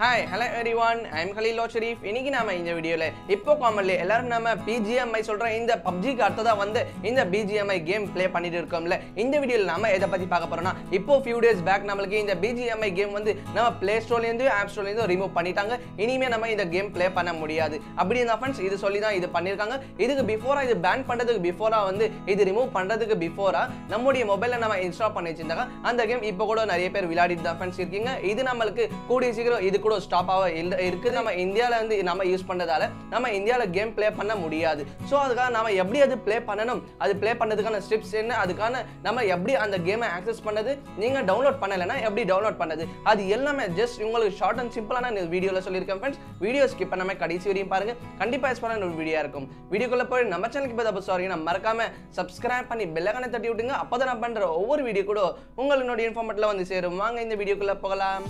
hi hello everyone I'm கலீலோ ஷெரீஃப் இன்னைக்கு நாம இந்த வீடியோல இப்போ காமன்லி எல்லாரும் நம்ம பிஜிஎம்ஐ சொல்ற இந்த பப்ஜிக்கு அடுத்ததா வந்து இந்த பிஜிஎம்ஐ கேம் ப்ளே பண்ணிட்டு இருக்கோம்ல இந்த வீடியோல நாம எதை பத்தி பார்க்க போறோம்னா இப்போ ஃபியூ டேஸ் பேக் நம்மளுக்கு இந்த பிஜிஎம்ஐ கேம் வந்து நம்ம பிளே ஸ்டோர்ல இருந்து ஆப் ஸ்டோர்ல இருந்து ரிமூவ் பண்ணிட்டாங்க இனிமே நம்ம இந்த கேம் ப்ளே பண்ண முடியாது அப்படி இருந்தா ஃப்ரெண்ட்ஸ் இது சொல்லி தான் இது பண்ணிருக்காங்க இதுக்கு பிஃபோரா இது பேன் பண்றதுக்கு பிஃபோரா வந்து இது ரிமூவ் பண்றதுக்கு பிஃபோரா நம்முடைய மொபைல்ல நம்ம இன்ஸ்டால் பண்ணி வச்சிருந்தாங்க அந்த கேம் இப்போ கூட நிறைய பேர் விளையாடிட்டு தான் ஃப்ரெண்ட்ஸ் இருக்கீங்க இது நம்மளுக்கு கூடிய சீக்கிரம் இது கூட ஸ்டாப் ஆக இல்ல இருக்குது நம்ம இந்தியாவில் வந்து நம்ம யூஸ் பண்ணுறதால நம்ம இந்தியாவில் கேம் ப்ளே பண்ண முடியாது ஸோ அதுக்காக நம்ம எப்படி அது ப்ளே பண்ணணும் அது ப்ளே பண்ணதுக்கான ஸ்டெப்ஸ் என்ன அதுக்கான நம்ம எப்படி அந்த கேமை ஆக்சஸ் பண்ணது நீங்கள் டவுன்லோட் பண்ணலைன்னா எப்படி டவுன்லோட் பண்ணது அது எல்லாமே ஜஸ்ட் உங்களுக்கு ஷார்ட் அண்ட் சிம்பிளான வீடியோவில் சொல்லியிருக்கேன் ஃப்ரெண்ட்ஸ் வீடியோ ஸ்கிப் பண்ணாம கடைசி வரையும் பாருங்க கண்டிப்பாக எஸ் பண்ண ஒரு வீடியோ இருக்கும் வீடியோக்குள்ள போய் நம்ம சேனலுக்கு இப்போ தப்பு சாரி நம்ம மறக்காம சப்ஸ்கிரைப் பண்ணி பெல்லக்கான தட்டி விட்டுங்க அப்போ தான் நான் பண்ணுற ஒவ்வொரு வீடியோ கூட உங்களோட இன்ஃபார்மேட்டில் வந்து சேரும் வாங்க இந்த வீடியோக்குள்ள போகலாம்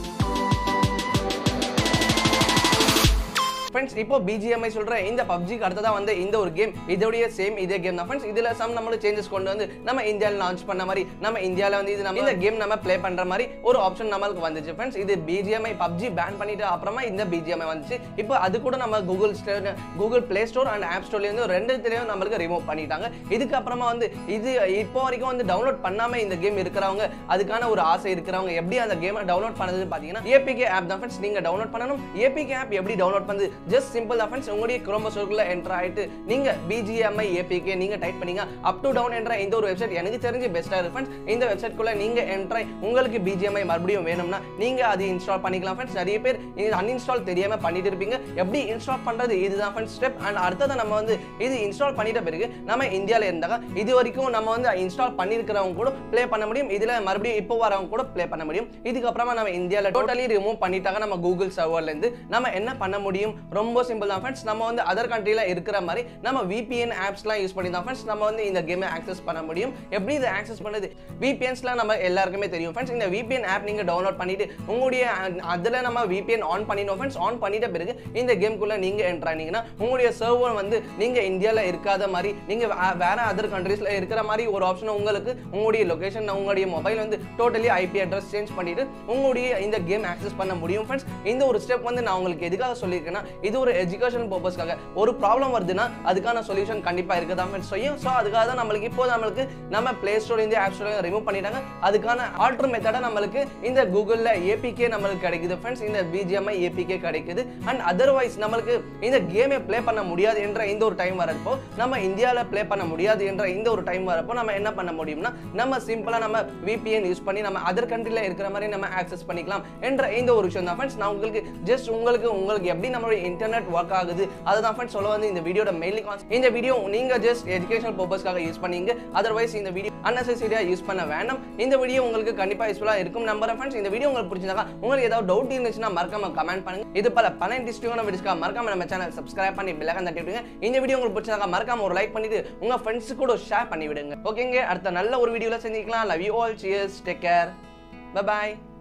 ஃப்ரெண்ட்ஸ் இப்போ பிஜிஎம்ஐ சொல்ற இந்த பப்ஜிக்கு அடுத்ததா வந்து இந்த ஒரு கேம் இதோடைய சேம் இதே கேம் தான் ஃப்ரெண்ட்ஸ் இதுல சம் நம்மளுக்கு சேஞ்சஸ் கொண்டு வந்து நம்ம இந்தியாவில் லான்ச் பண்ண மாதிரி நம்ம இந்தியாவில் வந்து இது நம்ம இந்த கேம் நம்ம ப்ளே பண்ற மாதிரி ஒரு ஆப்ஷன் நம்மளுக்கு வந்துச்சு ஃப்ரெண்ட்ஸ் இது பிஜிஎம்ஐ பப்ஜி பேன் பண்ணிட்டு அப்புறமா இந்த பிஜிஎம்ஐ வந்துச்சு இப்போ அது கூட நம்ம Google store Google play store and app ஸ்டோர்ல இருந்து ரெண்டுத்திலையும் நம்மளுக்கு ரிமூவ் பண்ணிட்டாங்க இதுக்கு அப்புறமா வந்து இது இப்போ வரைக்கும் வந்து டவுன்லோட் பண்ணாம இந்த கேம் இருக்கிறவங்க அதுக்கான ஒரு ஆசை இருக்கிறவங்க எப்படி அந்த கேமை டவுன்லோட் பண்ணது பாத்தீங்கன்னா ஏபிகே ஆப் தான் ஃப்ரெண்ட்ஸ் நீங்க டவுன்லோட் பண்ணணும் ஏபிகே ஆப் எப்படி டவுன்லோட் பண்ணது ஜஸ்ட் சிம்பிள் தான் ஃப்ரெண்ட்ஸ் உங்களுடைய குரோமோ சோர்க்குள்ள என்டர் ஆயிட்டு நீங்க பிஜிஎம்ஐ ஏபிகே நீங்க டைப் பண்ணீங்க அப் டு டவுன் என்ற இந்த ஒரு வெப்சைட் எனக்கு தெரிஞ்சு பெஸ்டா இருக்கு ஃப்ரெண்ட்ஸ் இந்த வெப்சைட் குள்ள நீங்க என்டர் ஆகி உங்களுக்கு பிஜிஎம்ஐ மறுபடியும் வேணும்னா நீங்க அது இன்ஸ்டால் பண்ணிக்கலாம் ஃப்ரெண்ட்ஸ் நிறைய பேர் இது அன்இன்ஸ்டால் தெரியாம பண்ணிட்டு இருப்பீங்க எப்படி இன்ஸ்டால் பண்றது இதுதான் ஃப்ரெண்ட்ஸ் ஸ்டெப் அண்ட் அடுத்தது நம்ம வந்து இது இன்ஸ்டால் பண்ணிட்ட பிறகு நம்ம இந்தியாவில் இருந்தாங்க இது வரைக்கும் நம்ம வந்து இன்ஸ்டால் பண்ணியிருக்கிறவங்க கூட ப்ளே பண்ண முடியும் இதுல மறுபடியும் இப்போ வரவங்க கூட ப்ளே பண்ண முடியும் இதுக்கப்புறமா நம்ம இந்தியாவில் டோட்டலி ரிமூவ் பண்ணிட்டாங்க நம்ம கூகுள் சர்வர்ல இருந்து நம்ம என்ன பண்ண முடியும் ரொம்ப சிம்பிள் தான் ஃப்ரெண்ட்ஸ் நம்ம வந்து அதர் கண்ட்ரியில் இருக்கிற மாதிரி நம்ம விபிஎன் ஆப்ஸ்லாம் யூஸ் பண்ணி தான் ஃப்ரெண்ட்ஸ் நம்ம வந்து இந்த கேமை ஆக்சஸ் பண்ண முடியும் எப்படி இதை ஆக்சஸ் பண்ணுறது விபிஎன்ஸ்லாம் நம்ம எல்லாருக்குமே தெரியும் ஃப்ரெண்ட்ஸ் இந்த விபிஎன் ஆப் நீங்கள் டவுன்லோட் பண்ணிட்டு உங்களுடைய அதில் நம்ம விபிஎன் ஆன் பண்ணிடணும் ஃப்ரெண்ட்ஸ் ஆன் பண்ணிட்ட பிறகு இந்த கேம்குள்ளே நீங்கள் என்ட்ரு ஆனீங்கன்னா உங்களுடைய சர்வர் வந்து நீங்கள் இந்தியாவில் இருக்காத மாதிரி நீங்கள் வேற அதர் கண்ட்ரீஸில் இருக்கிற மாதிரி ஒரு ஆப்ஷன் உங்களுக்கு உங்களுடைய லொகேஷன் உங்களுடைய மொபைல் வந்து டோட்டலி ஐபி அட்ரஸ் சேஞ்ச் பண்ணிட்டு உங்களுடைய இந்த கேம் ஆக்சஸ் பண்ண முடியும் ஃப்ரெண்ட்ஸ் இந்த ஒரு ஸ்டெப் வந்து நான் உங்களுக்கு எதுக்காக சொல்லியிருக்கேன்னா இது ஒரு எஜுகேஷன் பர்பஸ்க்காக ஒரு ப்ராப்ளம் வருதுன்னா அதுக்கான சொல்யூஷன் கண்டிப்பாக இருக்க தான் ஃப்ரெண்ட்ஸ் செய்யும் ஸோ அதுக்காக தான் நம்மளுக்கு இப்போ நம்மளுக்கு நம்ம பிளே ஸ்டோர் இந்த ஆப் ஸ்டோர் ரிமூவ் பண்ணிட்டாங்க அதுக்கான ஆல்டர் மெத்தடை நம்மளுக்கு இந்த கூகுளில் ஏபிகே நம்மளுக்கு கிடைக்குது ஃப்ரெண்ட்ஸ் இந்த பிஜிஎம்ஐ ஏபிகே கிடைக்குது அண்ட் அதர்வைஸ் நம்மளுக்கு இந்த கேமை ப்ளே பண்ண முடியாது என்ற இந்த ஒரு டைம் வரப்போ நம்ம இந்தியாவில் ப்ளே பண்ண முடியாது என்ற இந்த ஒரு டைம் வரப்போ நம்ம என்ன பண்ண முடியும்னா நம்ம சிம்பிளாக நம்ம விபிஎன் யூஸ் பண்ணி நம்ம அதர் கண்ட்ரியில் இருக்கிற மாதிரி நம்ம ஆக்சஸ் பண்ணிக்கலாம் என்ற இந்த ஒரு விஷயம் தான் ஃப்ரெண்ட்ஸ் நான் உங்களுக்கு ஜஸ்ட் உங்களுக்கு உங்களுக்கு எப்படி நம்மளுடைய இன்டர்நெட் ஒர்க் ஆகுது அதை தான் ஃப்ரெண்ட்ஸ் சொல்ல வந்து இந்த வீடியோட மெயின்லி இந்த வீடியோ நீங்க ஜஸ்ட் எஜுகேஷனல் பர்பஸ்க்காக யூஸ் பண்ணீங்க அதர்வைஸ் இந்த வீடியோ அன்னெசரியா யூஸ் பண்ண வேண்டாம் இந்த வீடியோ உங்களுக்கு கண்டிப்பா யூஸ்ஃபுல்லா இருக்கும் நம்பர் ஃப்ரெண்ட்ஸ் இந்த வீடியோ உங்களுக்கு பிடிச்சிருந்தா உங்களுக்கு ஏதாவது டவுட் இருந்துச்சுன்னா மறக்காம கமெண்ட் பண்ணுங்க இது பல பல இன்ட்ரெஸ்டிங்கான வீடியோஸ்க்காக மறக்காம நம்ம சேனல் சப்ஸ்கிரைப் பண்ணி பெல்லைக்கன் தட்டி விடுங்க இந்த வீடியோ உங்களுக்கு பிடிச்சிருந்தா மறக்காம ஒரு லைக் பண்ணிட்டு உங்க ஃப்ரெண்ட்ஸ் கூட ஷேர் பண்ணி விடுங்க ஓகேங்க அடுத்த நல்ல ஒரு வீடியோல செஞ்சுக்கலாம் love you all cheers take care by